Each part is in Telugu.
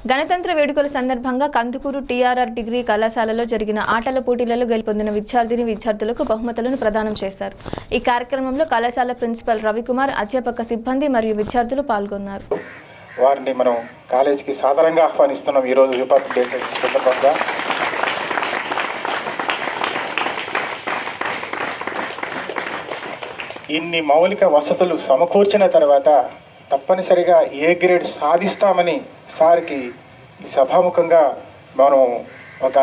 గణతంత్ర వేడుకల సందర్భంగా కందుకూరు టీఆర్ఆర్ డిగ్రీ కళాశాలలో జరిగిన ఆటల పోటీలలో గెలుపొందిన విద్యార్థిని విద్యార్థులకు బహుమతులను ప్రదానం చేశారు ఈ కార్యక్రమంలో కళాశాల ప్రిన్సిపల్ రవికుమార్ అధ్యాపక సిబ్బంది మరియు విద్యార్థులు పాల్గొన్నారు వారిని మనం కాలేజీకి సాధారణంగా ఆహ్వానిస్తున్నాం ఈరోజు రిపబ్లిక్ డే సందర్భంగా ఇన్ని మౌలిక వసతులు సమకూర్చిన తర్వాత తప్పనిసరిగా ఏ గ్రేడ్ సాధిస్తామని సార్కి ఈ సభాముఖంగా మనం ఒక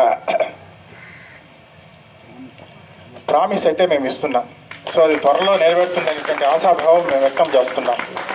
ప్రామిస్ అయితే మేము ఇస్తున్నాం సో అది త్వరలో నెరవేరుతుందనేటువంటి ఆశాభావం మేము వ్యక్తం చేస్తున్నాం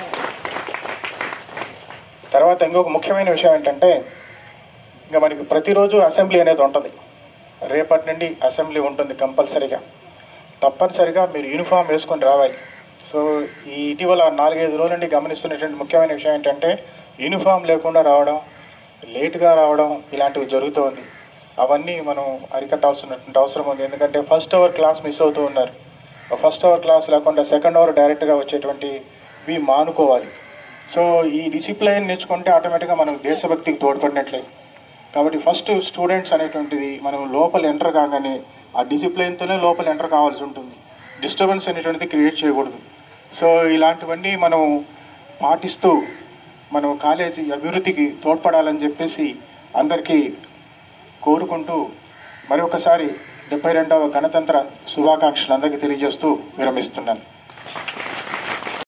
తర్వాత ఇంకొక ముఖ్యమైన విషయం ఏంటంటే ఇంకా మనకి ప్రతిరోజు అసెంబ్లీ అనేది ఉంటుంది రేపటి నుండి అసెంబ్లీ ఉంటుంది కంపల్సరీగా తప్పనిసరిగా మీరు యూనిఫామ్ వేసుకొని రావాలి సో ఈ ఇటీవల నాలుగైదు రోజుల నుండి గమనిస్తున్నటువంటి ముఖ్యమైన విషయం ఏంటంటే యూనిఫామ్ లేకుండా రావడం లేట్గా రావడం ఇలాంటివి జరుగుతోంది అవన్నీ మనం అరికట్టాల్సినటువంటి అవసరం ఉంది ఎందుకంటే ఫస్ట్ అవర్ క్లాస్ మిస్ అవుతూ ఉన్నారు ఫస్ట్ అవర్ క్లాస్ లేకుండా సెకండ్ అవర్ డైరెక్ట్గా వచ్చేటువంటి ఇవి మానుకోవాలి సో ఈ డిసిప్లైన్ నేర్చుకుంటే ఆటోమేటిక్గా మనం దేశభక్తికి తోడ్పడినట్లే కాబట్టి ఫస్ట్ స్టూడెంట్స్ అనేటువంటిది మనం లోపల ఎంటర్ కాగానే ఆ డిసిప్లైన్తోనే లోపల ఎంటర్ కావాల్సి ఉంటుంది డిస్టర్బెన్స్ అనేటువంటిది క్రియేట్ చేయకూడదు సో ఇలాంటివన్నీ మనం పాటిస్తూ మనం కాలేజీ అభివృద్ధికి తోడ్పడాలని చెప్పేసి అందరికీ కోరుకుంటూ మరొకసారి డెబ్బై రెండవ గణతంత్ర శుభాకాంక్షలు అందరికీ తెలియజేస్తూ విరమిస్తున్నాను